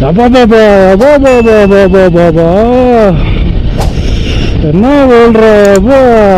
அபாபாபா, அபாபாபாபாபாபா. என்ன சொல்ற அப்பா?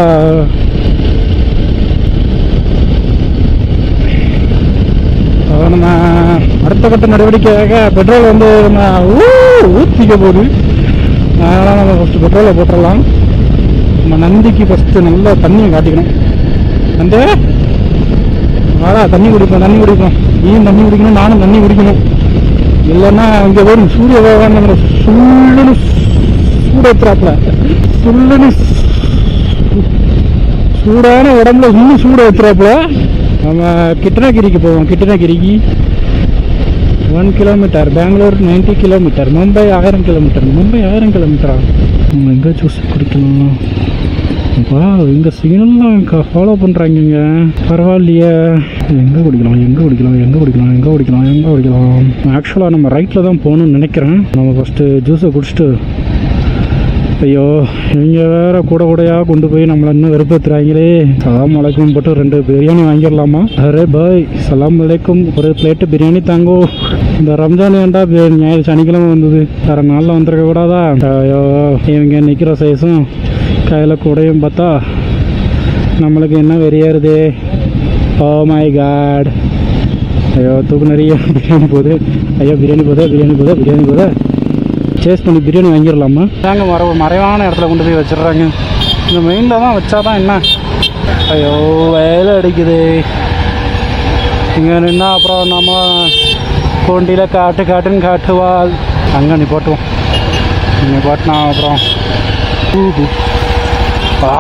அப்ப நம்ம அடுத்த கட்ட நடவடிக்கையாக பெட்ரோல் வந்து நம்ம ஊ- ஊத்திக்க போகுது அதனால் நம்ம ஃபஸ்ட்டு பெட்ரோலை போட்டுடலாம் நம்ம நந்திக்கு ஃபஸ்ட்டு நல்லா தண்ணியை காட்டிக்கணும் நந்தே வாடா தண்ணி குடிப்போம் தண்ணி குடிப்போம் நீயும் தண்ணி குடிக்கணும் நானும் தண்ணி குடிக்கணும் இல்லைன்னா இங்கே வரும் சூரிய பகவான் நம்மளை சுள்ளுன்னு சூடேத்துறாப்புல சுள்ளுன்னு சு- சூடான உடம்புல இன்னும் சூட ஏத்துறாப்புல நம்ம கிருஷ்ணகிரிக்கு போவோம் கிருஷ்ணகிரிக்கு one kilometre Bangalore 90 kilometre Mumbai ஆயிரம் கிலோமீட்டர் மும்பை ஆயிரம் கிலோமீட்டரா நம்ம எங்கே ஜூஸ் குடிக்கலாம் வா இந்த சிக்னல்லாம் ஃபாலோ பண்ணுறாங்க பரவாயில்லையே எங்கே குடிக்கலாம் எங்கே குடிக்கலாம் எங்கே குடிக்கலாம் எங்கே குடிக்கலாம் எங்கே குடிக்கலாம் ஆக்சுவலாக நம்ம ரைட்டில் தான் போகணும்னு நினைக்கிறேன் நம்ம ஃபஸ்ட்டு ஜூஸை குடிச்சிட்டு ஐயோ இவங்க வேற கூட கூடையா கொண்டு போய் நம்மளை இன்னும் வெறுப்பேத்துறாங்களே சலாம் அலைக்கும் போட்டு ரெண்டு பிரியாணி வாங்கிடலாமா அரே பாய் சலாம் அலைக்கும் ஒரு பிளேட்டு பிரியாணி தாங்கோ இந்த ரம்ஜான் ஏன்டா பி- ஞாயிறு சனிக்கிழமை வந்தது வேற நாளில் வந்திருக்க கூடாதா ஐயோ இவங்க நிற்கிற சைஸும் கையில் கூடையும் பார்த்தா நம்மளுக்கு என்ன வெறியாருதே ஓ மை காட் ஐயோ தூக்கு நிறைய பிரியாணி போகுது ஐயோ பிரியாணி போதே பிரியாணி போதே பிரியாணி போதே சேஸ் பண்ணி பிரியாணி வாங்கிடலாமா தாங்க மற மறைவான இடத்துல கொண்டு போய் வச்சிடுறாங்க இந்த மெயினில் தான் வச்சாதான் என்ன ஐயோ வேலை அடிக்குது இங்கே நின்னா அப்புறம் நம்ம போண்டியில் காட்டு காட்டுன்னு காட்டுவாள் அங்கே நீ போட்டுவோம் நீ போட்டினா அப்புறம் ஊஹு. ஆ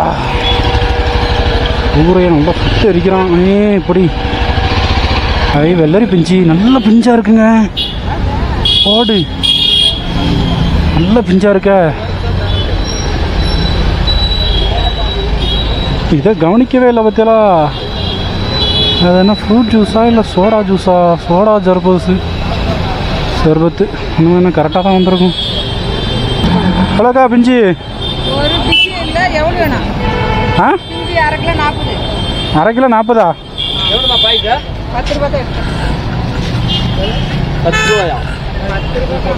ஊரையை நல்லா சுட்டு அரிக்கிறான் ஏ இப்படி ஐ வெள்ளரி பிஞ்சு நல்ல பிஞ்சா இருக்குங்க ஓடு நல்ல பிஞ்சா இருக்க இதை கவனிக்கவே இல்லை பத்தியலா அது என்ன ஃப்ரூட் ஜூஸா இல்லை சோடா ஜூஸா சோடா ஜர்பூஸு சர்பத்து இன்னும் என்ன கரெக்டாக தான் வந்திருக்கும் ஹலோக்கா பிஞ்சு ஒரு பிஸி இல்லை எவ்வளோ வேணும் ஆ பிஞ்சி அரை கிலோ நாற்பது அரை கிலோ நாற்பதா பத்து ரூபா தான் எடுத்தேன் பத்து ரூபாயா பத்து ரூபா தான்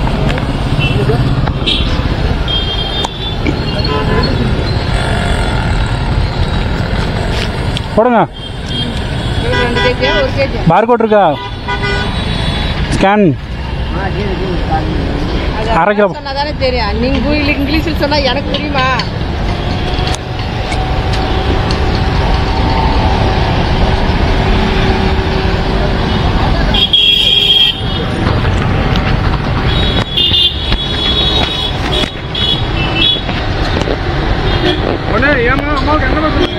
போடுங்க இது ரெண்டு கேஜியா ஒரு கேஜி பார்கோட் இருக்கா ஸ்கேன் அது அரை கிலோ. சொன்னா தானே தெரியும் நீங்கள் இங்கிலீஷில் சொன்னால் எனக்கு புரியுமா ஏமா அம்மாவுக்கு என்ன சொல்லுங்க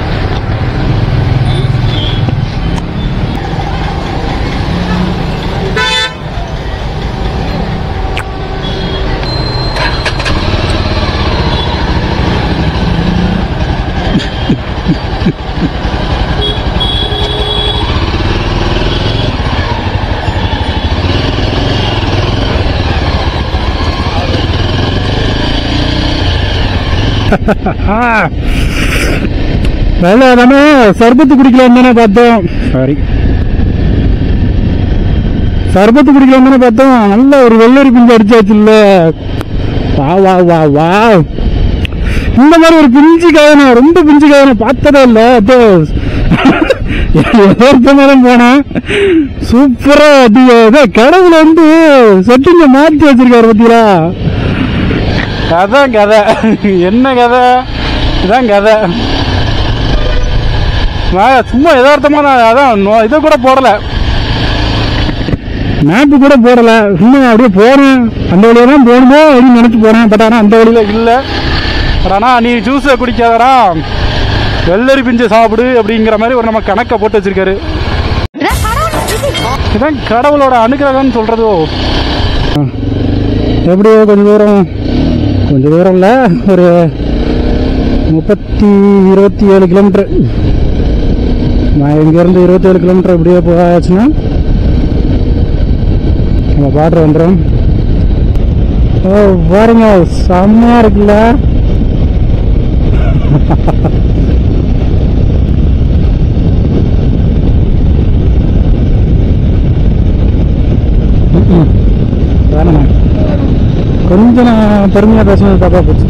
வேலை நம்ம சர்பத்து குடிக்கலாம் தானே பார்த்தோம் சாரி சர்பத்து குடிக்கலாம் தானே பார்த்தோம் நல்ல ஒரு வெள்ளரி பிஞ்சு அடிச்சாச்சு இல்ல வா வா வா வா இந்த மாதிரி ஒரு பிஞ்சு காயனா ரொம்ப பிஞ்சு காயனா பார்த்ததே இல்ல அதோ ஏற்கனவே போனேன் சூப்பரா அது ஏதோ கடவுள வந்து செட்டிங்க மாத்தி வச்சிருக்காரு பாத்தீங்களா அதான் கதை என்ன கதை இதான் கதை நான் சும்மா யதார்த்தமா நான் அதான் நோ- இதை கூட போடல மேப்பு கூட போடல சும்மா அப்படியே போறேன் அந்த வழியா தான் போகணுமோ அப்படின்னு நினைச்சு போறேன் பட் ஆனால் அந்த வழியில இல்லை பட் ஆனால் நீ ஜூஸை குடிக்காதடா வெள்ளரி பிஞ்சு சாப்பிடு அப்படிங்கிற மாதிரி ஒரு நம்ம கணக்கை போட்டு வச்சிருக்காரு இதான் கடவுளோட அனுகிரகம்னு சொல்றதோ எப்படியோ கொஞ்சம் தூரம் கொஞ்சம் தூரம் இல்லை ஒரு முப்பத்தி இருபத்தி ஏழு கிலோமீட்டர் நான் இங்கேருந்து இருபத்தேழு கிலோமீட்டர் இப்படியே போயாச்சுன்னா நம்ம பாட்ரு வந்துடும் ஓ பாருங்க செம்மையா இருக்குல்ல கொஞ்சம் நான் பெருமையாக பேசுனது தப்பா போச்சு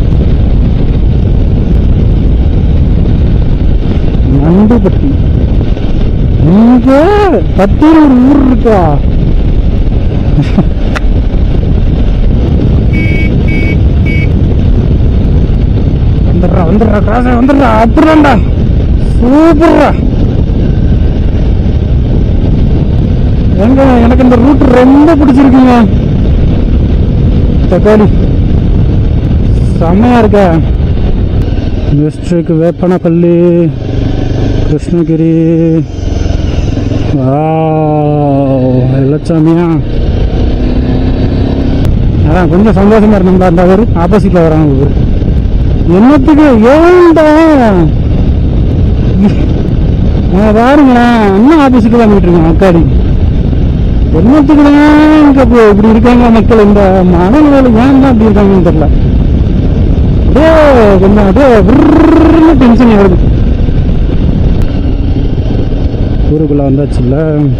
நண்டுபட்டி இங்க பத்தியில் ஒரு ஊர் இருக்கா வந்துடுறா வந்துடுறா காசை வந்துடுறா அப்படிதான்டா சூப்பர்ரா எங்க எனக்கு இந்த ரூட் ரொம்ப பிடிச்சிருக்குங்க தக்காளி செம்மையா இருக்கா டிஸ்ட்ரிக்ட் வேப்பனப்பள்ளி கிருஷ்ணகிரி வெள்ளச்சாமியா அதான் கொஞ்சம் சந்தோஷமா இருந்தா அந்த ஊர் ஆப்போசிட்ல வராங்க ஊர் என்னத்துக்கு ஏன்டா நான் பாருங்களேன் அண்ணன் ஆபீஸுக்கு வந்துட்டு இருக்கேன் அக்காடி என்னத்துக்கு தான் இங்க இப்ப இப்படி இருக்காங்க மக்கள் இந்த மனநிலையில ஏன் தான் இப்படி இருக்காங்கன்னு தெரியல அப்படியே கொஞ்சம் அப்படியே டென்ஷன் வருது ஊருக்குள்ள வந்தாச்சுல்ல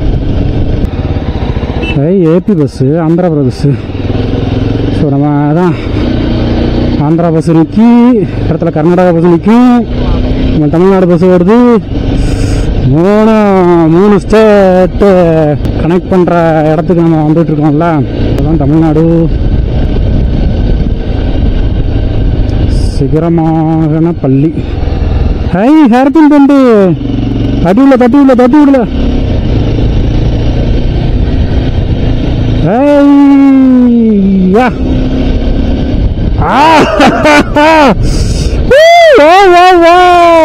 ஐ AP bus Andhra bus so நம்ம அதான் ஆந்திரா பஸ் நிற்கி இடத்துல கர்நாடகா பஸ் நிற்கும் நம்ம தமிழ்நாடு பஸ் வருது மூணு மூணு ஸ்டேட்டு கனெக்ட் பண்ணுற இடத்துக்கு நம்ம வந்துட்டு இருக்கோம்ல அதுதான் தமிழ்நாடு சிகரமான பள்ளி ஹை ஹேர்பின் பண்டு தட்டி விடல தட்டி விடல தட்டி விடல ஐயா ஆ ஓ ஓ ஓ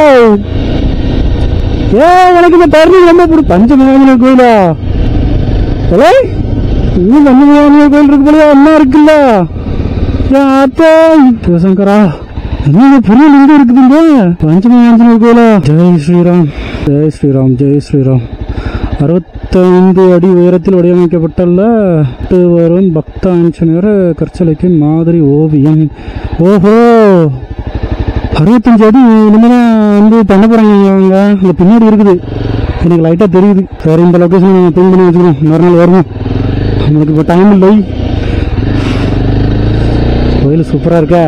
ஏ எனக்கு இந்த டர்னிங் ரொம்ப பிடிக்கும் பஞ்சமேந்திர கோயிலா ஹலோ இங்க பஞ்சமேந்திர கோயில் இருக்கு போலயா அம்மா இருக்குல்ல ஏன் ஆத்தா சிவசங்கரா என்ன பெரிய லிங்கம் இருக்குதுங்க பஞ்சமேந்திர கோயிலா ஜெய் ஸ்ரீராம் ஜெய் ஸ்ரீராம் ஜெய் ஸ்ரீராம் அறுபத்தைந்து அடி உயரத்தில் வடிவமைக்கப்பட்டுள்ள எட்டு வரும் பக்த ஆஞ்சநேயர் கற்சலைக்கு மாதிரி ஓவியம் ஓஹோ அறுபத்தஞ்சு அடி இனிமேல் வந்து பண்ண போகிறாங்க அவங்க இந்த பின்னாடி இருக்குது எனக்கு லைட்டாக தெரியுது சரி இந்த லொக்கேஷன் நம்ம பின் பண்ணி வச்சுக்கணும் இன்னொரு நாள் வரணும் நம்மளுக்கு இப்போ டைம் இல்லை கோயில் சூப்பராக இருக்கா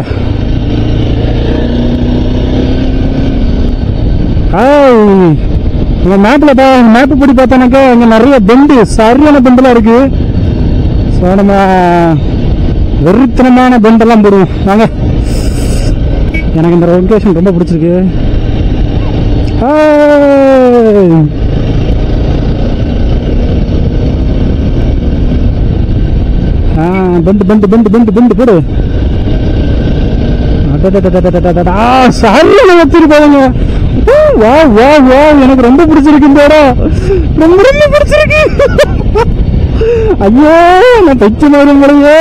ஹாய் உங்க மேப்பில் பா மேப்பு படி பார்த்தானாக்கா இங்கே நிறைய பெண்டு சரியான பெண்டெல்லாம் இருக்கு ஸோ நம்ம வெறித்தனமான பெண்டெல்லாம் போடுவோம் வாங்க எனக்கு இந்த லொக்கேஷன் ரொம்ப பிடிச்சிருக்கு ஹாய். ஆ பெண்டு பெண்டு பெண்டு பெண்டு பெண்டு போடு அடடடடடடடடா, சரியான வச்சிரு பாருங்க ஊ, வா வா வா எனக்கு ரொம்ப பிடிச்சிருக்கு இந்த இடம் ரொம்ப ரொம்ப பிடிச்சிருக்கு ஐயோ நான் தைச்ச மாதிரி போலயே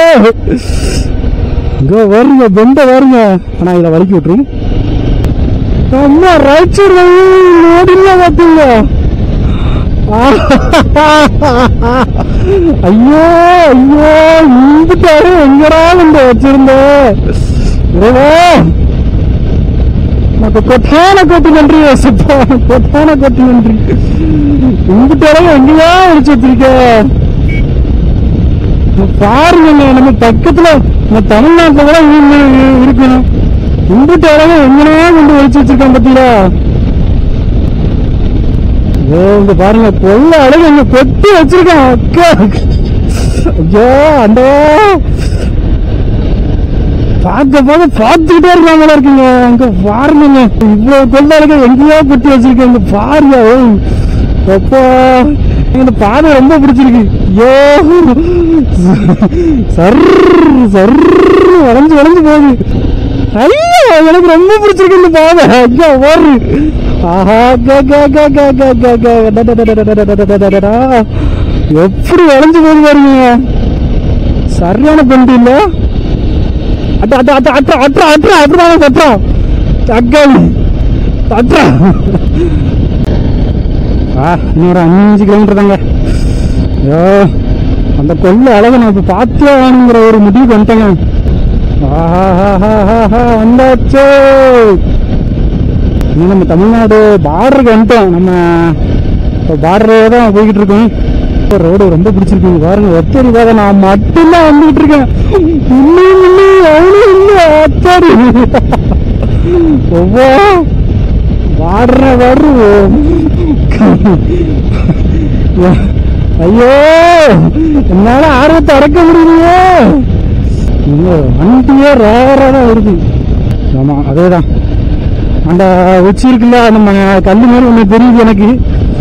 இங்க வருங்க பெண்ட வருங்க ஆனா இதுல வலிக்கி விட்டுரும் அம்மா ரைட் சைடு ஓடில பாத்தீங்க ஐயோ ஐயோ இந்துட்டாரு எங்கடா வந்து வச்சிருந்தேன் இறைவா నాకు కొట్టాన కొట్టి நன்றி சப்பா கொட்டான கொட்டி நன்றி இங்கிட்ட எங்கேயா அடிச்சு வச்சிருக்க பாருங்க நம்ம பக்கத்துல நம்ம தமிழ்நாட்டுல கூட இங்க இருக்கணும் இங்கிட்ட இடம் எங்கனையா கொண்டு வச்சு வச்சிருக்கேன் பத்தியா ஓ இங்க பாருங்க கொள்ள அழகு இங்க கொட்டி வச்சிருக்கேன் அக்கா ஐயோ அந்த பார்க்க பார்க்க பார்த்துக்கிட்டே இருக்காங்க போல இருக்குங்க அங்க பாருங்க இவ்வளவு கொள்ள அழகு எங்கேயோ கொட்டி வச்சிருக்கேன் இங்க பாருங்க ஓய். அப்பா எனக்கு இந்த பாதை ரொம்ப பிடிச்சிருக்கு ஐயோ சர் சர் வளைஞ்சு வளைஞ்சு போகுது ஐயோ எனக்கு ரொம்ப பிடிச்சிருக்கு இந்த பாதை ஐயா ஓடு ஆஹா கா கா கா கா கா கா கா டா, டா, டா, டா, டா, டா, டா, டா, டா, டா. எப்படி வளைஞ்சு போகுது பாருங்க சரியான பெண்டு இல்ல அட்ட அட்ட அட்ட அட்ட அட்ட அட்ட அப்படிதான் சட்டம் தக்காளி அட்டா ஆ இன்னொரு அஞ்சு கிலோமீட்டர் தாங்க ஐயோ அந்த கொள்ளை அளவு நான் இப்போ பார்த்தே ஆகணுங்கிற ஒரு முடிவுக்கு வந்துட்டேங்க ஆஹாஹாஹாஹா, வந்தாச்சு இன்னும் நம்ம தமிழ்நாடு பார்டருக்கு வந்துட்டோம் நம்ம இப்போ பார்டரே தான் போய்கிட்டு இருக்கோம் ரோடு ரொம்ப பிடிச்சிருக்கு பாருங்க ஒத்தடி பாதை நான் மட்டும்தான் வந்துகிட்டு இருக்கேன் இன்னும் இல்லை அவனும் இல்லை அத்தாடி ஒவ்வொரு வாடுற வாடுற ஐயோ என்னால ஆர்வத்தை அடக்க முடியலையே ஐயோ, வண்டியே ரேரா தான் வருது ஆமா அதேதான் அந்த உச்சி இருக்குல்ல அந்த ம- கல்லு மாதிரி ஒண்ணு தெரியுது எனக்கு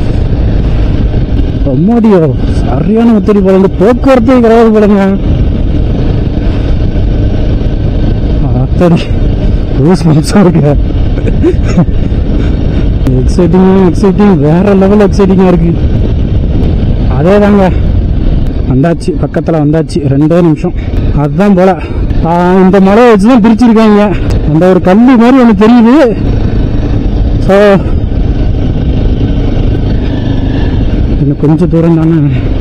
அம்மாடியோ சரியான ஒத்தடி போல இந்த போக்குவரத்தே கிடையாது போலங்க அத்தடி ரோஸ் மனசா இருக்கு எக்ஸைட்டிங் எக்ஸைட்டிங் வேற லெவல் எக்ஸைட்டிங்கா இருக்கு அதே தாங்க வந்தாச்சு பக்கத்தில் வந்தாச்சு ரெண்டே நிமிஷம் அதுதான் போல ஆ, இந்த மலையை வச்சு தான் பிரிச்சிருக்காங்க அந்த ஒரு கல்லு மாதிரி ஒன்று தெரியுது ஸோ இன்னும் கொஞ்சம் தூரம் தானே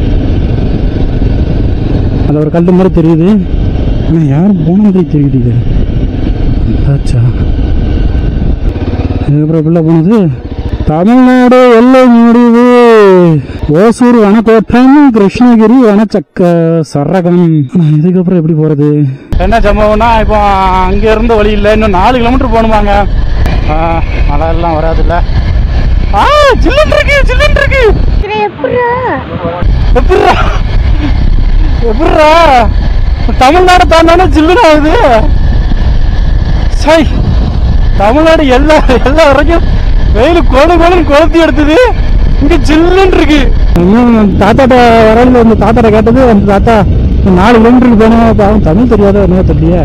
அதில் ஒரு கல் மாதிரி தெரியுது ஆனால் யாரும் போன மாதிரி தெரியுது இது வந்தாச்சா அதுக்கப்புறம் உள்ள போனது தமிழ்நாடு எல்லை முடிவு ஓசூர் வனக்கோட்டம் கிருஷ்ணகிரி வனச்சக்க சரகம் இதுக்கப்புறம் எப்படி போறது என்ன சம்பவம்னா இப்போ அங்க இருந்த வழி இல்லை இன்னும் நாலு கிலோமீட்டர் போகணுமாங்க மழை எல்லாம் வராதுல்ல ஆ சில்லுன்னு இருக்கு சில்லுன்னு இருக்கு எப்படிரா எப்படிரா தமிழ்நாடு தாண்டானே சில்லுன்னு ஆகுது சை தமிழ்நாடு எல்லா எல்லா வரைக்கும் வெயில் கோடு கோடு கொளுத்தி எடுத்தது இங்க ஜில்லுன்னு இருக்கு தாத்தாட்ட வரல அந்த தாத்தாட்ட கேட்டது அந்த தாத்தா நாலு கிலோமீட்டருக்கு போனோம் பாவம் தமிழ் தெரியாத என்ன தெரியல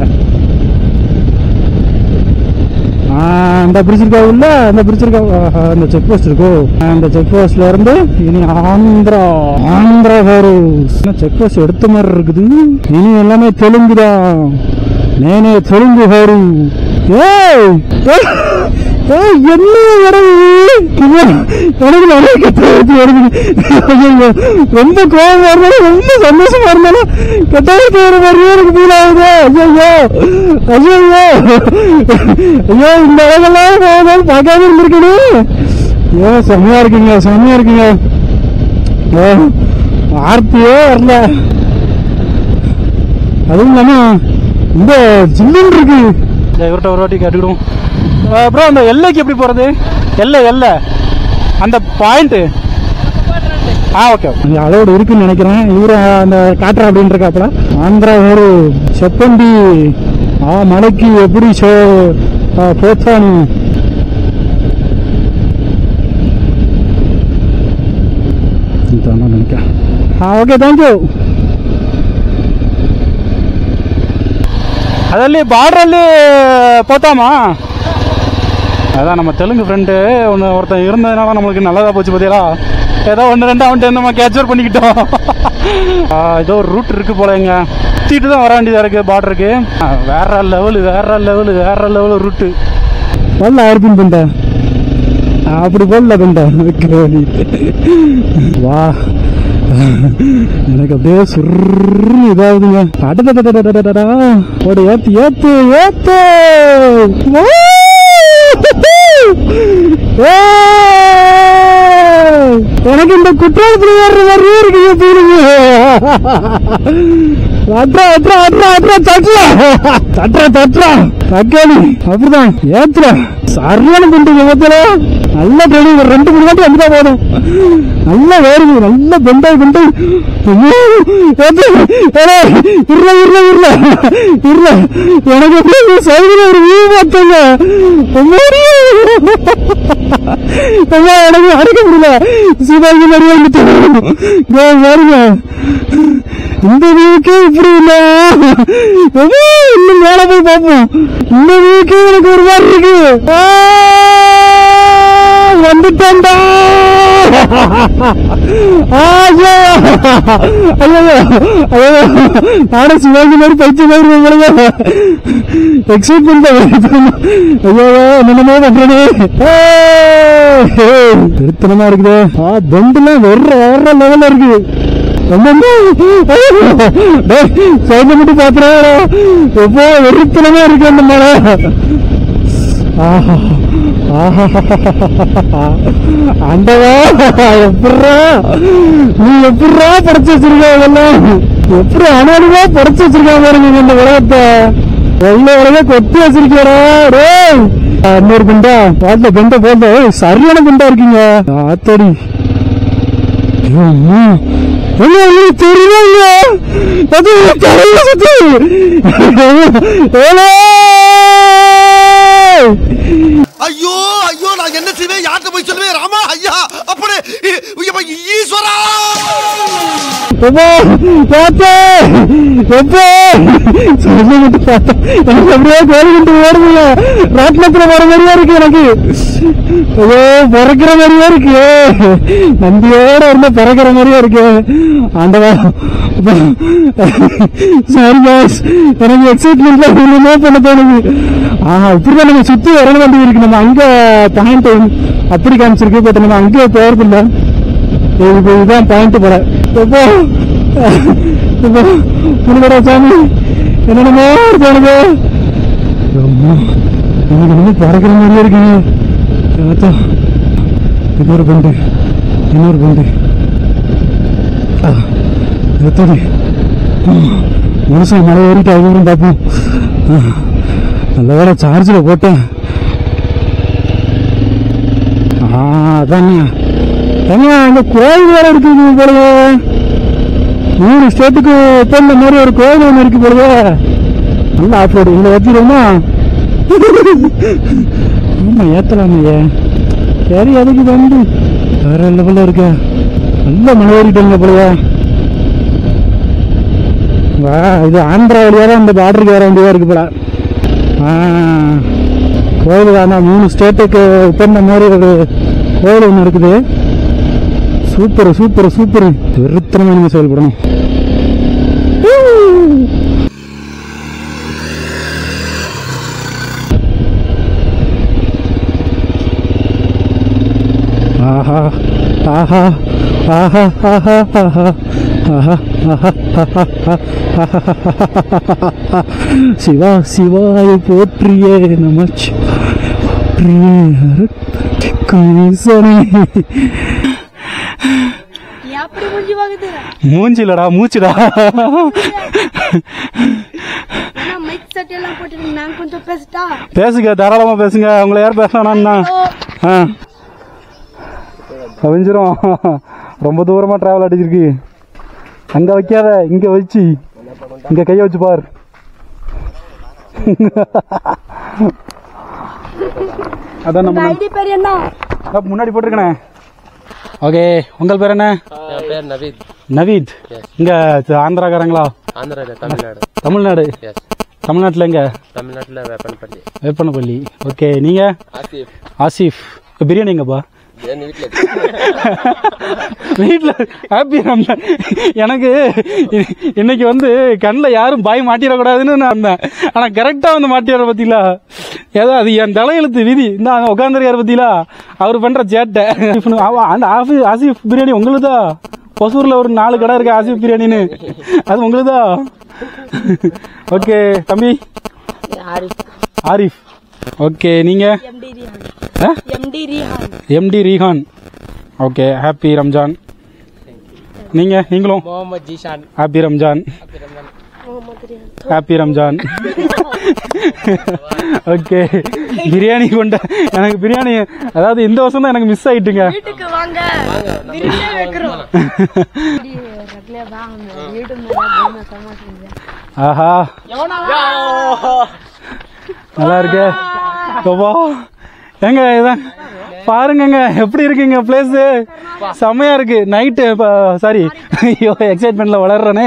அந்த பிடிச்சிருக்கா உள்ள அந்த பிடிச்சிருக்கா ஆஹா, அந்த செக் போஸ்ட் இருக்கோ அந்த செக் போஸ்ட்ல இருந்து இனி ஆந்திரா ஆந்திரா வரும் செக் போஸ்ட் எடுத்த மாதிரி இருக்குது இனி எல்லாமே தெலுங்குதான் நேனே தெலுங்கு ஹாரு ஏய் ஏய், ஏய், என்ன இடம் இது? இது எனக்கு நிறைய கெட்ட வார்த்தை வருது. ஐயையோ, ரொம்ப கோபமா இருந்தாலும் ரொம்ப சந்தோஷமா இருந்தாலும் கெட்ட வார்த்தை வர மாதிரியே எனக்கு ஃபீல் ஆகுது ஐயோ ஐயோ ஐயோ இந்த இடங்கள்லாம் போகும்போது பார்க்காம இருந்திருக்கணும் ஐயோ செம்மையா இருக்குங்க செம்மையா இருக்குங்க ஐயோ, வார்த்தையே வரல அதுவும் இல்லாம இந்த ஜில்லுன்னு இருக்கு இவர்கிட்ட ஒரு வாட்டி கேட்டுக்கிடுவோம் அப்புறம் அந்த எல்லைக்கு எப்படி போறது எல்லை எல்லை அந்த பாயிண்ட் ஆ ஓகே அந்த அளவோடு இருக்குன்னு நினைக்கிறேன் இவரு அந்த காட்டுற அப்படின்னு இருக்காப்புல ஆந்திரா ஒரு செப்பண்டி ஆ மலைக்கு எப்படி சோ போத்தானு நினைக்கிறேன் ஆ ஓகே தேங்க்யூ ಅದಲ್ಲಿ ಬಾರ್ಡ್ರಲ್ಲಿ போத்தாமா அதான் நம்ம தெலுங்கு ஃப்ரெண்டு ஒன்று ஒருத்தன் இருந்ததுனால நம்மளுக்கு நல்லதாக போச்சு பார்த்தீங்களா ஏதோ ஒன்று ரெண்டு அவன்ட்டு நம்ம கேப்சர் பண்ணிக்கிட்டோம் ஆ, ஏதோ ஒரு ரூட் இருக்கு போல எங்க சுற்றிட்டு தான் வர வேண்டியதாக இருக்குது பார்டருக்கு வேற லெவலு வேற லெவலு வேற லெவலு ரூட்டு வரல ஆயிருப்பின் பெண்டா அப்படி போடல பெண்டா வா எனக்கு அப்படியே சுருன்னு இதாகுதுங்க அடடடடடடடடா ஓடு ஏத்து ஏத்து ஏத்து வா! ஏய்! எனக்கு இந்த குற்றாலத்துல ஏறுற மாதிரியே இருக்குங்க பீலிங்க அட்ரா அட்ரா அட்ரா அட்ரா தட்டுறா தட்டுறா தட்டுறா தக்காளி அப்படிதான் ஏத்துற சரியான பண்றீங்க மொத்தல நல்ல ட்ரெயினிங் ஒரு ரெண்டு மூணு வாட்டி வந்துட்டா போதும் நல்ல வேறுங்க நல்ல பெண்டாய் பெண்டாய் இருல இருல இருல இருல எனக்கு அப்படியே சைடுல ஒரு வியூ பார்த்தங்க அம்மா எனக்கு அடக்க முடியல சிவாஜி மாதிரியே வந்துட்டு இதோ பாருங்க இந்த வியூக்கே இப்படி இல்ல எவ்வளோ இன்னும் மேல போய் பார்ப்போம் இந்த வியூக்கே எனக்கு ஒரு மாதிரி இருக்கு ஆ, வந்துட்டேன்டா ஐயோ ஐயோ ஐயோ நானும் சிவாஜி மாதிரி பைத்திய மாதிரி உங்களுக்கு எக்ஸைட் பண்ணிட்டேன் ஐயோ என்னென்னமோ பண்றேனே திருத்தனமா இருக்குது ஆ பெண்டுலாம் வெற வேற லெவல்ல இருக்கு சைட்ல மட்டும் பாத்துறேன் எப்போ வெறித்தனமா இருக்கு அந்த மழை ஆஹா ஆண்டவா எப்படா நீ எப்படா படைச்சு வச்சிருக்க இதெல்லாம் எப்படி அனாலுமா படைச்சு வச்சிருக்கா பாருங்க இந்த உலகத்தை வெள்ள உலக கொத்தி வச்சிருக்கியடா டேய் ஆ, இன்னொரு குண்டா பாட்டுல குண்டை போட்டு சரியான குண்டா இருக்கீங்க ஆத்தடி ஐயோ, அம்மா. என்ன உங்களுக்கு தெரியல அது தலையில சுத்து ஏலே! ஐயோ ஐயோ நான் என்ன செய்வேன் யார்கிட்ட போய் சொல்லுவேன் ராமா ஐயா அப்படி இ- இ- ஈஸ்வரா எப்பா பாத்தே எப்பா சொல்லி மட்டும் பார்த்தா எனக்கு அப்படியே கோழி குண்டு ஓடுதுங்க ராட்டினத்துல போற மாதிரியா இருக்கு எனக்கு ஐயோ பிறக்கிற மாதிரியா இருக்கு நந்தியோட இருந்து பிறக்கிற மாதிரியா இருக்கு ஆண்டவா சாரி பாஸ் எனக்கு எக்ஸைட்மெண்ட்ல ஒண்ணுமே பண்ண தோணுது ஆஹா இப்படிதான் நம்ம சுத்தி வர வேண்டி இருக்கு நம்ம அங்க பாயிண்ட் அப்படி காமிச்சிருக்கு பட் நம்ம அங்கே போறதில்லை இப்போ இதுதான் பாயிண்ட் போல எப்போ இப்போ உனக்கடா சாமி என்னென்னமோ இருக்கு எனக்கு அம்மா எனக்கு வந்து பறக்கிற மாதிரியே இருக்குங்க பார்த்தா இது ஒரு பண்டு இன்னொரு பண்டு எத்தடி மனுஷன் மழை ஏறிட்டு அதுக்கப்புறம் பார்ப்போம் ஆ, நல்ல வேலை சார்ஜில் போட்டேன் ஆ அதானே ஏங்க அங்க கோயில் வேற இருக்குது போலவே மூணு ஸ்டேட்டுக்கு ஒப்பந்த மாதிரி ஒரு கோயில் ஒன்று இருக்கு போலவே நல்லா ஆஃப்ரோடு இதில் வச்சிருமா ஆமா ஏத்தலாமையே சரி அதுக்கு வந்து வேற லெவலில் இருக்க நல்ல மழை ஏறிட்டாங்க போலவே வா இது ஆந்திரா வழியாக தான் இந்த பார்டருக்கு வர வேண்டியதாக இருக்கு போல ஆ கோயில் வேணாம் மூணு ஸ்டேட்டுக்கு ஒப்பந்த மாதிரி ஒரு கோயில் ஒன்று இருக்குது சூப்பர் சூப்பர் சூப்பர் வெறுத்தனமாக நீங்கள் செயல்படணும் ஆஹா ஆஹா ஆஹா ஆஹா ஆஹா ஆஹா ஆஹா ஆஹா சிவா சிவாய போற்றியே நமச் போற்றியே கணேசனே எப்படி முடிஞ்சு வாங்குது மூஞ்சிலடா மூச்சுடா ஏன்னா மைக் செட் எல்லாம் போட்டு நான் கொஞ்சம் பேசிட்டா பேசுங்க தாராளமா பேசுங்க உங்களை யார் பேசணும்னா ஆ அவிஞ்சிரும் ரொம்ப தூரமா டிராவல் அடிச்சிருக்கு அங்க வைக்காத இங்க வச்சு இங்க கைய வச்சு பார் அதான் நம்ம ஐடி பேர் என்ன அப் முன்னாடி போட்டிருக்கனே ஓகே உங்கள் பேர் என்ன என் பேர் நவீத் நவீத் இங்க ஆந்திராக்காரங்களா ஆந்திரால தமிழ்நாடு தமிழ்நாடு எஸ் தமிழ்நாட்டில் எங்க தமிழ்நாட்டில் வேப்பனப்பள்ளி வேப்பனப்பள்ளி ஓகே நீங்க ஆசிஃப் ஆசிஃப் பிரியாணி எங்கப்பா என் வீட்டில் வீட்டில் ஹாப்பி ரம்ஜான் எனக்கு இ- இன்னைக்கு வந்து கண்ணில் யாரும் பாய் மாட்டிடக்கூடாதுன்னு நான் இருந்தேன் ஆனால் கரெக்டாக வந்து மாட்டிடுற பத்திலா ஏதோ அது என் தலையெழுத்து விதி இந்த உட்காந்துருக்காரு பத்திலா அவர் பண்ணுற சேட்டை அவ- அந்த ஆஃபி ஆசிஃப் பிரியாணி உங்களுதா ஒசூரில் ஒரு நாலு கடை இருக்கு ஆசிஃப் பிரியாணின்னு அது உங்களுதா ஓகே தம்பி ஆரிஃப் ஓகே நீங்கள் எம்டி ரிஹான் ஆ MD Rihan MD Rihan okay happy Ramzan நீங்க நீங்களும் Mohammed Zishan happy Ramzan Mohammed Rihan happy Ramzan okay biryani கொண்ட எனக்கு பிரியாணி அதாவது இந்த வருஷம் தான் எனக்கு மிஸ் ஆயிட்டுங்க வீட்டுக்கு வாங்க விருந்தே வைக்கிறோம் ரக்லே வாங்க யூடியூப் மேல சமாளிங்க ஆஹா நல்லா இருக்கு அப்பா ஏங்க இதான் பாருங்கங்க எப்படி இருக்குங்க பிளேஸ் செம்மையா இருக்கு நைட்டு சாரி ஐயோ எக்ஸைட்மெண்ட்ல வளர்றேனே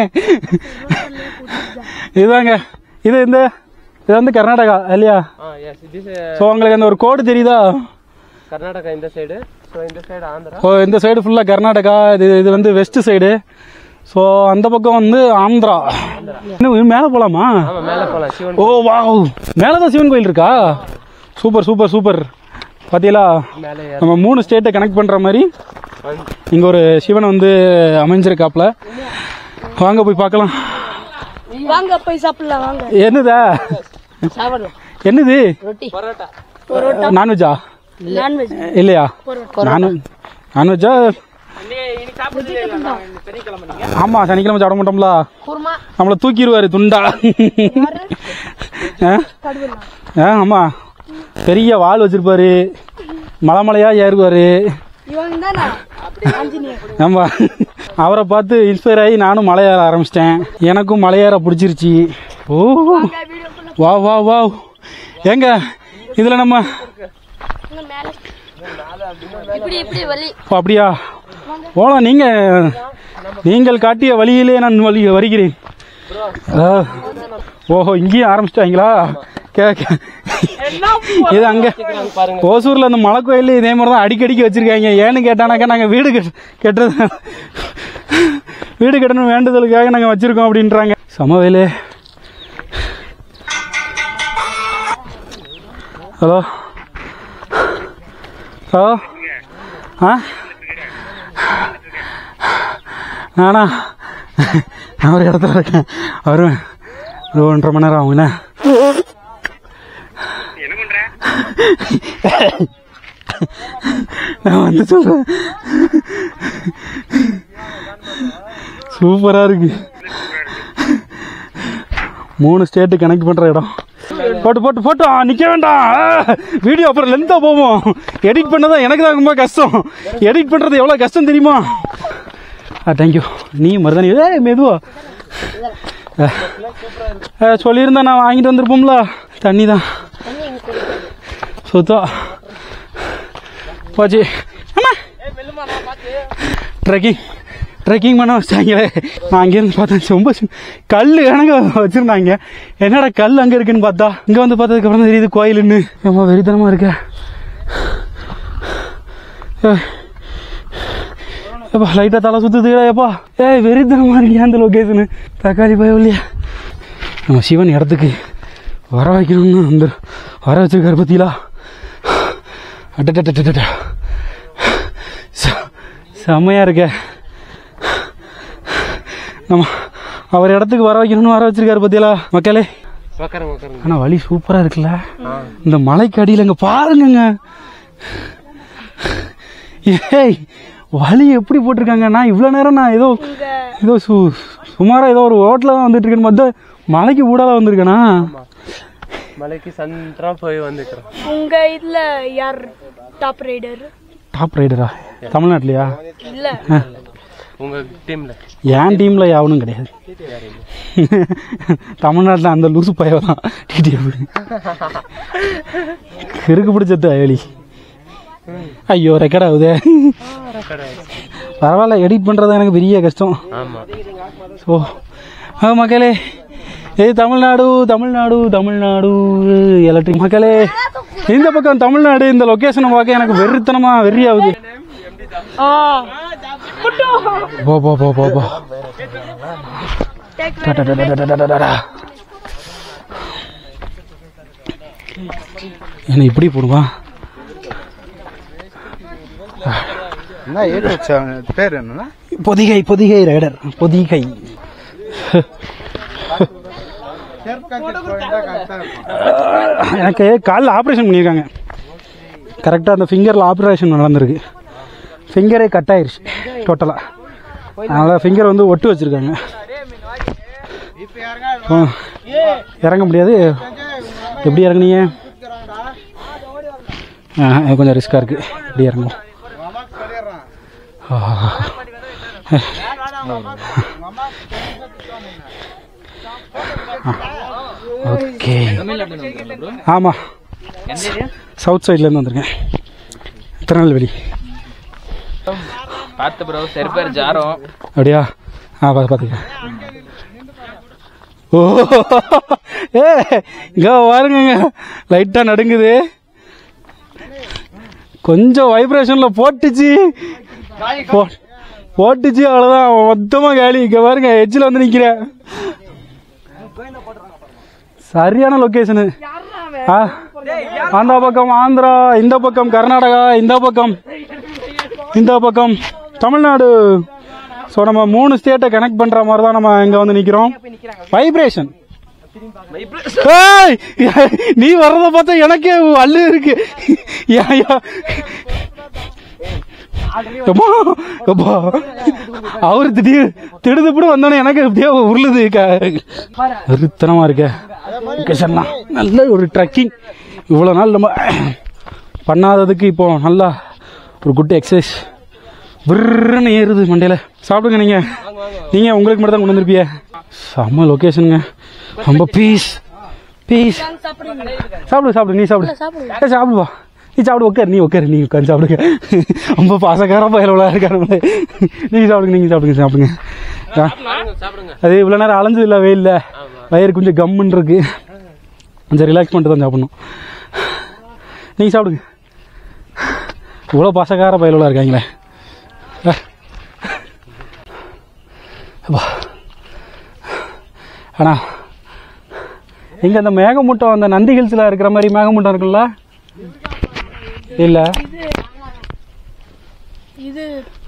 இதுதாங்க இது இந்த இது வந்து கர்நாடகா இல்லையா ஆ எஸ் திஸ் ஸோ உங்களுக்கு அந்த ஒரு கோடு தெரியுதா கர்நாடகா இந்த சைடு ஸோ இந்த சைடு ஆந்திரா ஸோ இந்த சைடு ஃபுல்லாக கர்நாடகா இது இது வந்து வெஸ்ட் சைடு ஸோ அந்த பக்கம் வந்து ஆந்திரா இன்னும் மேலே போகலாமா ஆமாம் மேலே போகலாம் சிவன் ஓ வாவ் மேலே தான் சிவன் கோயில் இருக்கா சூப்பர் சூப்பர் சூப்பர் பார்த்தீங்களா மேலே நம்ம மூணு ஸ்டேட்டை கனெக்ட் பண்ணுற மாதிரி இங்கே ஒரு சிவன் வந்து அமைஞ்சிருக்காப்ல வாங்க போய் பார்க்கலாம் வாங்க போய் சாப்பிடலாம் வாங்க என்னதா சாப்பிடலாம் என்னது ரொட்டி பரோட்டா நான்வெஜ்ஜா நான்வெஜ் இல்லையா நான் நான்வெஜ்ஜா ஆமா சனிக்கிழமை சாப்பிட மாட்டோம்ல நம்மளை தூக்கிடுவாரு துண்டா ஆ? ஆ ஆமா பெரிய வால் வச்சிருப்பாரு மலை மலையா ஏறுவாரு இவங்க தானா ஆஞ்சநேயர் ஆமா அவரை பார்த்து இன்ஸ்பயர் ஆகி நானும் மலையேற ஆரம்பிச்சிட்டேன் எனக்கும் மலையேற பிடிச்சிருச்சு ஓ வா வா வா ஏங்க இதுல நம்ம இப்படி இப்படி வலி ஓ அப்படியா போலாம் நீங்க நீங்கள் காட்டிய வழியிலே நான் வழி வருகிறேன் ஆ. ஓஹோ இங்கேயும் ஆரம்பிச்சிட்டாங்களா கேக்க இது அங்க ஓசூர்ல அந்த மலை கோயில் இதே மாதிரி தான் அடிக்கடிக்கு வச்சிருக்காங்க ஏன்னு கேட்டானாக்கா நாங்க வீடு கெட்- கெட்டுறது வீடு கட்டணும் வேண்டுதலுக்காக நாங்க வச்சிருக்கோம் அப்படின்றாங்க சமவேலு ஹலோ ஹலோ ஆ நானா நான் ஒரு இடத்துல இருக்கேன் வருவேன் ஒரு ஒன்றரை மணி நேரம் ஆகுங்கண்ணா நான் வந்து சொல்றேன் சூப்பரா இருக்கு மூணு ஸ்டேட்டு கனெக்ட் பண்ற இடம் போட்டு போட்டு போட்டு ஆ, நிக்க வேண்டாம் வீடியோ அப்புறம் லென்த்தா போவோம் எடிட் பண்ணதான் எனக்கு தான் ரொம்ப கஷ்டம் எடிட் பண்றது எவ்வளவு கஷ்டம் தெரியுமா ஆ தேங்க்யூ நீ மருதானி ஏ மெதுவா ஆ, ஆ, சொல்லியிருந்தா நான் வாங்கிட்டு வந்திருப்போம்ல தண்ணி தான் சுத்தம் போச்சு அம்மா ட்ரெக்கிங் ட்ரெக்கிங் பண்ண வச்சாங்களே நான் அங்கேருந்து பார்த்தேன் ரொம்ப சின்ன- கல் கணக்கு வச்சுருந்தாங்க என்னடா கல் அங்கே இருக்குன்னு பார்த்தா இங்கே வந்து பார்த்ததுக்கு அப்புறம் தான் தெரியுது கோயிலுன்னு ரொம்ப வெறித்தனமாக இருக்க ஏப்பா லைட்டாக தலை சுற்றுதுடா ஏப்பா ஏய் வெறித்தனமாக இருக்கியா அந்த லொக்கேஷனு தக்காளி பயவில்லையா நம்ம சிவன் இடத்துக்கு வர வைக்கணும்னு அந்த வர வச்சிருக்காரு பத்திலா அட்டட்ட செம்மையாக இருக்க நம்ம அவர் இடத்துக்கு வர வைக்கணும்னு வர வச்சிருக்காரு பத்தியலா மக்களே உக்காருங்க உக்காருங்க ஆனால் வழி சூப்பராக இருக்குல்ல இந்த மலைக்கு அடியில் இங்கே பாருங்கங்க ஏய் வழி எப்படி போட்டிருக்காங்க நான் இவ்வளோ நேரம் நான் ஏதோ ஏதோ சு சுமாராக ஏதோ ஒரு ஹோட்டலில் தான் வந்துட்டு இருக்கேன்னு பார்த்தா மலைக்கு ஊடால வந்திருக்கேனா மலைக்கு சன்றா போய் வந்துக்கிறோம் உங்க இதுல யார் டாப் ரைடர் டாப் ரைடரா தமிழ்நாட்டிலையா இல்ல உங்க டீம்ல என் டீமில் யாவனும் கிடையாது தமிழ்நாட்டில் அந்த லூசு பையவ தான் டிடிஎஃப் கிறுக்கு பிடிச்சது அயலி ஐயோ ரெக்கார்ட் ஆகுதே பரவாயில்ல எடிட் பண்ணுறது எனக்கு பெரிய கஷ்டம் ஆமா ஸோ ஆ மக்களே ஏய் தமிழ்நாடு தமிழ்நாடு தமிழ்நாடு எலக்ட்ரிக் மக்களே இந்த பக்கம் தமிழ்நாடு இந்த லொக்கேஷனை பார்க்க எனக்கு வெறித்தனமா வெறி ஆகுது போ போ போ போ போ டடடடடடடடடடா. என்ன இப்படி போடுவா என்ன யூடியூப் சேனல் பேர் என்னன்னா பொதிகை பொதிகை ரைடர் பொதிகை எனக்கு காலில் ஆப்ரேஷன் பண்ணியிருக்காங்க கரெக்டாக அந்த ஃபிங்கரில் ஆப்ரேஷன் நடந்திருக்கு ஃபிங்கரே கட் ஆயிருச்சு டோட்டலாக அதனால் ஃபிங்கர் வந்து ஒட்டு வச்சுருக்காங்க இறங்க முடியாது எப்படி இறங்குனீங்க ஆ இது கொஞ்சம் ரிஸ்க்காக இருக்குது எப்படி இறங்கும் ஓகே ஆமாம் சவுத் சைட்லேருந்து வந்திருக்கேன் திருநெல்வேலி பார்த்து ப்ரோ சரி பேர் ஜாரம் அப்படியா ஆ பார்த்து பார்த்துக்க ஓ ஏ இங்கே பாருங்க லைட்டாக நடுங்குது கொஞ்சம் வைப்ரேஷனில் போட்டுச்சு போ- போட்டுச்சு அவ்வளோதான் மொத்தமாக காலி இங்கே பாருங்க எட்ஜில் வந்து நிற்கிறேன் சரியான லொக்கேஷனு ஆ அந்த பக்கம் ஆந்திரா இந்த பக்கம் கர்நாடகா இந்த பக்கம் இந்த பக்கம் தமிழ்நாடு ஸோ நம்ம மூணு ஸ்டேட்டை கனெக்ட் பண்ணுற மாதிரி தான் நம்ம இங்கே வந்து நிற்கிறோம் வைப்ரேஷன் ஏய், நீ வர்றத பார்த்தா எனக்கே அள்ளு இருக்கு யா, யா. அம்மா, அப்பா. அவரு திடீர் திடுதுப்படி வந்தோடனே எனக்கு அப்படியே உருளுது வெறுத்தனமா இருக்க லொகேஷன்லாம் நல்ல ஒரு ட்ரக்கிங் இவ்வளோ நாள் நம்ம பண்ணாததுக்கு இப்போ நல்லா ஒரு குட் எக்ஸசைஸ் விருன்னு ஏறுது மண்டையில் சாப்பிடுங்க நீங்கள் நீங்கள் உங்களுக்கு மட்டும் தான் கொண்டு வந்திருப்பிய செம்ம லொக்கேஷனுங்க ரொம்ப பீஸ் பீஸ் சாப்பிடு சாப்பிடு நீ சாப்பிடு ஏ, சாப்பிடுவா நீ சாப்பிடு உட்காரு நீ உட்காரு நீ உட்காந்து சாப்பிடுங்க ரொம்ப பாசக்கார பயலவளா இருக்காரு நீங்கள் சாப்பிடுங்க நீங்கள் சாப்பிடுங்க சாப்பிடுங்க ஆ. அது இவ்வளோ நேரம் அலைஞ்சது இல்லை வெயில்ல வயிறு கொஞ்சம் கம்முன்னு இருக்கு கொஞ்சம் ரிலாக்ஸ் பண்ணிட்டு தான் சாப்பிடணும் நீங்கள் சாப்பிடுங்க இவ்வளோ பாசக்கார பயலவளா இருக்காங்களே ஆ. அப்பா. அண்ணா இங்கே அந்த மேகமூட்டம் அந்த நந்தி ஹில்ஸில் இருக்கிற மாதிரி மேகமூட்டம் இருக்குல்ல இல்லை இது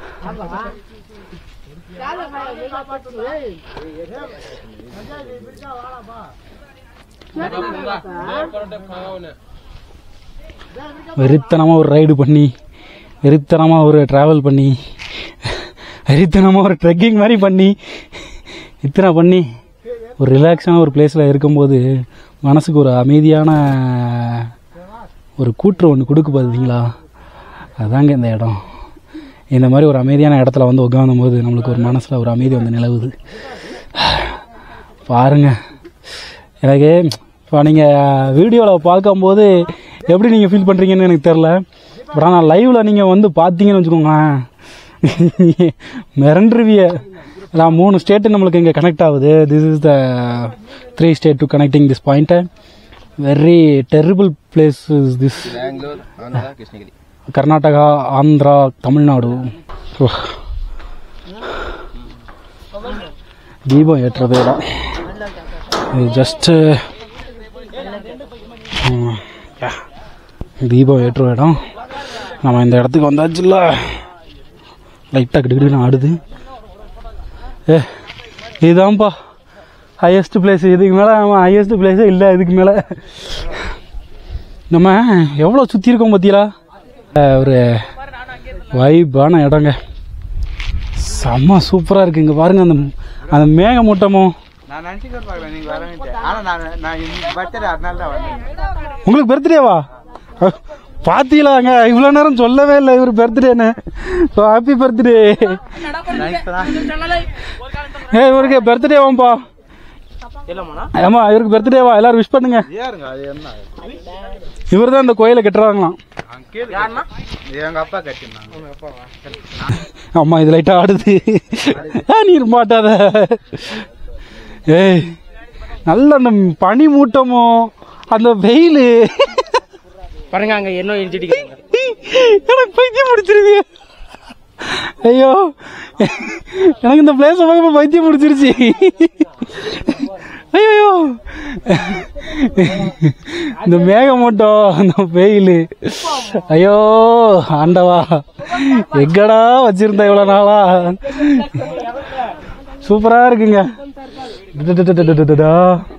வெறித்தனமாக ஒரு ரைடு பண்ணி வெறித்தனமாக ஒரு ட்ராவல் பண்ணி வெறித்தனமாக ஒரு ட்ரெக்கிங் மாதிரி பண்ணி இத்தனை பண்ணி ஒரு ரிலாக்ஸான ஒரு பிளேஸில் இருக்கும்போது மனசுக்கு ஒரு அமைதியான ஒரு கூற்று ஒன்று கொடுக்கு பார்த்தீங்களா அதாங்க இந்த இடம் இந்த மாதிரி ஒரு அமைதியான இடத்துல வந்து உட்காந்தும் போது நம்மளுக்கு ஒரு மனசில் ஒரு அமைதி வந்து நிலவுது பாருங்க எனக்கு இப்போ நீங்கள் வீடியோவில் பார்க்கும்போது எப்படி நீங்கள் ஃபீல் பண்ணுறீங்கன்னு எனக்கு தெரில பட் ஆனால் லைவில் நீங்கள் வந்து பார்த்தீங்கன்னு வச்சுக்கோங்களேன் மிரண்டுருவிய நான் மூணு ஸ்டேட்டு நம்மளுக்கு இங்கே கனெக்ட் ஆகுது this is the three state to connecting this point very terrible place is this Bangalore Andhra Krishnagiri Karnataka Andhra Tamil Nadu oh. தீபம் ஏற்றுறது இடம் இது ஜஸ்ட்டு தீபம் ஏற்றுற இடம் நம்ம இந்த இடத்துக்கு வந்தாச்சுல்ல லைட்டாக கிடுக்கிட்டு ஆடுது ஏ இதுதான்ப்பா ஹையஸ்ட் பிளேஸ் இதுக்கு மேலே ஆமாம் ஹையஸ்ட் பிளேஸே இல்லை இதுக்கு மேலே நம்ம எவ்வளோ சுற்றி இருக்கோம் பார்த்தீங்களா அஹ் ஒரு வைபான இடங்க செம்ம சூப்பராக இருக்குது இங்கே பாருங்கள் அந்த அந்த மேகமூட்டமும் நான் நினச்சிக்கிட்டு பார்க்குறேன் நீங்கள் வரவேன்ட்டு ஆனால் நான் நான் இன்னைக்கு பர்த்டே அதனால தான் வந்தேன் உங்களுக்கு பர்த்டேவா பார்த்தீங்களாங்க இவ்வளோ நேரம் சொல்லவே இல்லை இவர் பர்த்டேன்னு ஹாப்பி பர்த்டே ஏ இவருக்கு பர்த்டேவாம்பா ஆமா இவருக்கு பர்த்டேவா எல்லாரும் விஷ் பண்ணுங்க ஏறுங்க அது என்ன இவர் தான் இந்த கோயிலை கட்டுறாங்களாம் எங்கள் அப்பா கட்டினாங்க உங்கள் அப்பாவா அம்மா இது லைட்டாக ஆடுது ஆ, நீர் மாட்டாத ஏய் நல்ல அந்த பனி மூட்டமும் அந்த வெயில் பாருங்க அங்க என்ன இன்ஜிடி எனக்கு பைத்தியம் முடிச்சிருது ஐயோ எனக்கு இந்த பிளேஸ் பார்க்கும்போது பைத்தியம் முடிச்சிருச்சு ஐயோ இந்த மேகமூட்டம் அந்த வெயில் ஐயோ ஆண்டவா எங்கடா வச்சிருந்த இவ்வளோ நாளா சூப்பரா இருக்குங்க டடடடடடடடா.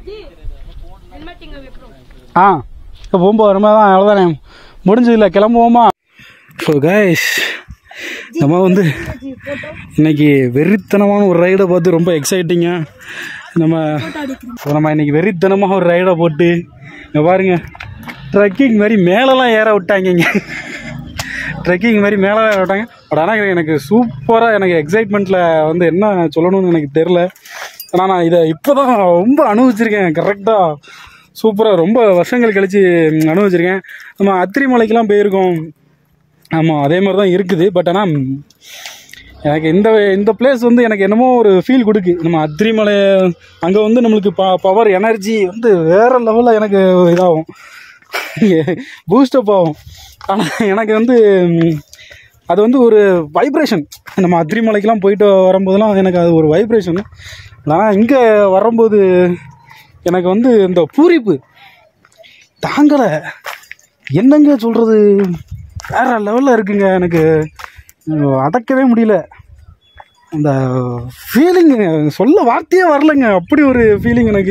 ஆ இப்போ போகும்போது ரொம்ப தான் அவ்வளோதானே முடிஞ்சதில்ல கிளம்புவோமா ஸோ கைஸ் நம்ம வந்து இன்னைக்கு வெறித்தனமான ஒரு ரைடை பார்த்து ரொம்ப எக்ஸைட்டிங்காக நம்ம so நம்ம இன்னைக்கு வெறித்தனமாக ஒரு ரைடை போட்டு இங்க பாருங்க ட்ரெக்கிங் மாதிரி மேலெல்லாம் ஏற விட்டாங்க இங்கே ட்ரெக்கிங் மாதிரி மேலே ஏற விட்டாங்க பட் ஆனால் எனக்கு சூப்பராக எனக்கு எக்ஸைட்மெண்ட்டில் வந்து என்ன சொல்லணும்னு எனக்கு தெரில ஆனால் நான் இதை இப்போ தான் ரொம்ப அனுபவிச்சிருக்கேன் கரெக்டாக சூப்பராக ரொம்ப வருஷங்கள் கழித்து அனுபவிச்சிருக்கேன் நம்ம அத்திரி மலைக்கெல்லாம் போயிருக்கோம் ஆமாம் அதே மாதிரி தான் இருக்குது பட் ஆனால் எனக்கு இந்த இந்த பிளேஸ் வந்து எனக்கு என்னமோ ஒரு ஃபீல் கொடுக்கு நம்ம அத்திரிமலை அங்கே வந்து நம்மளுக்கு ப பவர் எனர்ஜி வந்து வேறு லெவலில் எனக்கு இதாகும் பூஸ்டப் ஆகும் ஆனால் எனக்கு வந்து ம், அது வந்து ஒரு வைப்ரேஷன் நம்ம அத்திரிமலைக்கெலாம் போயிட்டு வரும்போதெல்லாம் எனக்கு அது ஒரு வைப்ரேஷன் நான் இங்கே வரும்போது எனக்கு வந்து இந்த பூரிப்பு தாங்கலை என்னங்க சொல்கிறது வேற லெவலில் இருக்குங்க எனக்கு அஹ், அடக்கவே முடியல அந்த ஃபீலிங் சொல்ல வார்த்தையே வரலைங்க அப்படி ஒரு ஃபீலிங் எனக்கு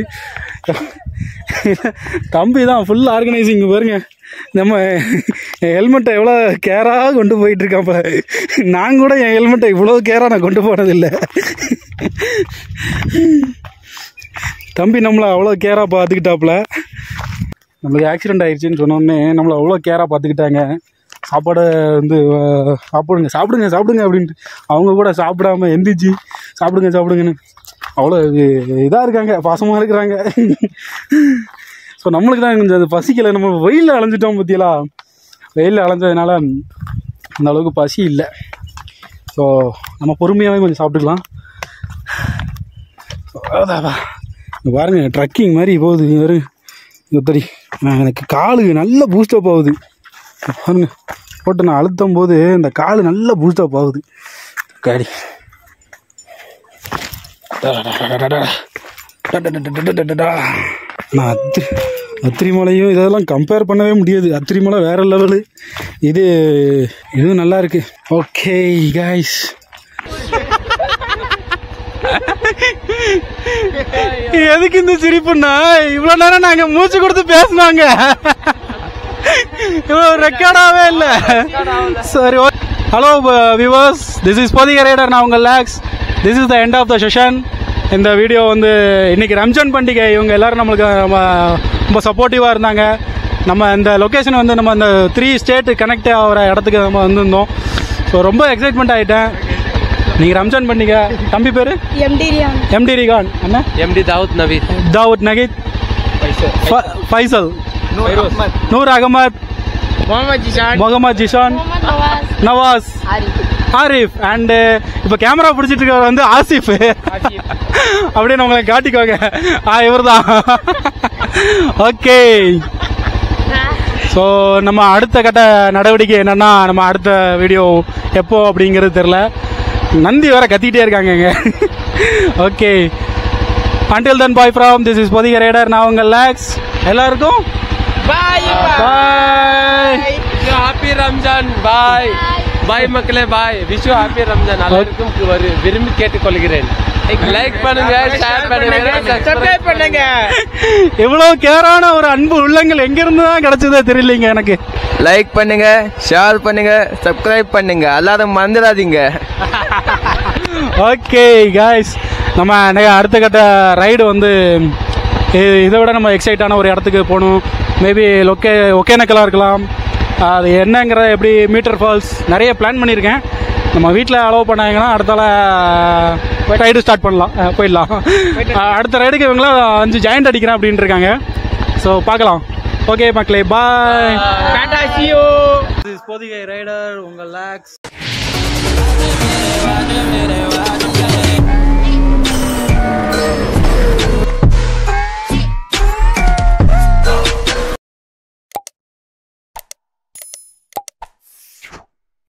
தம்பி தான் ஃபுல் ஆர்கனைசிங் பாருங்க நம்ம ஹெல்மெட்டை எவ்வளோ கேராக கொண்டு போயிட்டு இருக்கான் போல நான் கூட என் ஹெல்மெட்டை இவ்வளோ கேராக நான் கொண்டு போனதில்லை தம்பி நம்மளை அவ்வளோ கேராக பார்த்துக்கிட்டாப்புல நம்மளுக்கு ஆக்சிடென்ட் ஆயிடுச்சுன்னு சொன்னோடனே நம்மளை அவ்வளோ கேராக பார்த்துக்கிட்டாங்க சாப்பாடை வந்து அஹ், சாப்பிடுங்க சாப்பிடுங்க சாப்பிடுங்க அப்படின்ட்டு அவங்க கூட சாப்பிடாம எந்திரிச்சு சாப்பிடுங்க சாப்பிடுங்கன்னு அவ்வளோ இதாக இருக்காங்க பாசமாக இருக்கிறாங்க ஸோ நம்மளுக்கு தான் கொஞ்சம் அது பசிக்கலை நம்ம வெயிலில் அலைஞ்சிட்டோம் பற்றியலா வெயிலில் அலைஞ்சதுனால அந்த அளவுக்கு பசி இல்லை ஸோ நம்ம பொறுமையாகவே கொஞ்சம் சாப்பிட்டுக்கலாம் அதாவா இங்க பாருங்க ட்ரக்கிங் மாதிரி போகுது வெறும் இப்படி எனக்கு காலு நல்ல பூஸ்டப் ஆகுது இங்க பாருங்க போட்டு நான் அழுத்தும் போது இந்த காலு நல்ல பூஸ்டப் ஆகுது காடி நான் அத்திரி அத்திரிமலையும் இதெல்லாம் கம்பேர் பண்ணவே முடியாது அத்திரிமலை வேற லெவலு இது இதுவும் நல்லா இருக்கு ஓகே காய்ஸ் எதுக்கு இந்த சிரிப்புன்னா இவ்வளவு நேரம் நாங்க மூச்சு கொடுத்து பேசினாங்க இவ்வளவு ரெக்கார்டாவே இல்ல சரி hello viewers this is Pothigai rider நான் உங்கள் லேக்ஸ் this is the end of the session இந்த வீடியோ வந்து இன்னைக்கு ரம்ஜான் பண்டிகை இவங்க எல்லாரும் நம்மளுக்கு நம்ம ரொம்ப சப்போர்ட்டிவாக இருந்தாங்க நம்ம இந்த லொக்கேஷன் வந்து நம்ம அந்த த்ரீ ஸ்டேட் கனெக்ட் ஆகிற இடத்துக்கு நம்ம வந்திருந்தோம் ஸோ ரொம்ப எக்ஸைட்மெண்ட் ஆகிட்டேன் நீங்கள் ரம்ஜான் பண்டிகை தம்பி பேர் எம்டி ரியான் எம்டி ரிகான் என்ன MD Daud Navid. Dawood Nahid ஃப- ஃபைசல் நூர் அஹ்மத் நூர் அகமத் முகமது ஜிஷான் முகமது ஜிஷான் நவாஸ் நவாஸ் ஆரிஃப் அண்ட் இப்போ கேமரா பிடிச்சிட்டு இருக்கவர் வந்து ஆசிஃப் அப்படியே உங்களை காட்டிக்கோங்க ஆ இவர் தான் ஓகே ஸோ நம்ம அடுத்த கட்ட நடவடிக்கை என்னன்னா நம்ம அடுத்த வீடியோ எப்போ அப்படிங்கிறது தெரில நந்தி வேற கத்திக்கிட்டே இருக்காங்க இங்க okay until then bye from this is Pothigai rider நான் உங்கள் லேக்ஸ் எல்லாருக்கும் பாய் பாய் Wish you happy Ramzan. Bye. Bye மக்களே பாய் விஷ் ஹாப்பி ரம்ஜான் எல்லாருக்கும் ஒரு விரும்பி கேட்டுக்கொள்கிறேன் லைக் பண்ணுங்க ஷேர் பண்ணுங்க சப்ஸ்கிரைப் சப்ஸ்கிரைப் பண்ணுங்க இவ்வளோ கேரான ஒரு அன்பு உள்ளங்கள் எங்கிருந்து தான் கிடைச்சதே தெரியலைங்க எனக்கு லைக் பண்ணுங்க ஷேர் பண்ணுங்க சப்ஸ்கிரைப் பண்ணுங்க எல்லாரும் மறந்துடாதீங்க ஓகே காய்ஸ் நம்ம நெ- அடுத்த கட்ட ரைடு வந்து இ- இதை விட நம்ம எக்ஸைட்டான ஒரு இடத்துக்கு போகணும் மேபி லொக்கே ஒகேனக்கலாக இருக்கலாம் அது என்னங்கிற எப்படி மீட்டர் ஃபால்ஸ் நிறைய பிளான் பண்ணியிருக்கேன் நம்ம வீட்டில் அலோவ் பண்ணாங்கன்னா அடுத்தால ரைடு ஸ்டார்ட் பண்ணலாம் அஹ், போயிடலாம் அஹ், அடுத்த ரைடுக்கு இவங்களாம் அஞ்சு ஜாயிண்ட் அடிக்கிறேன் அப்படின்ட்டு இருக்காங்க ஸோ பார்க்கலாம் ஓகே மக்களே bye tata ciao Pothigai rider உங்கள் லேக்ஸ்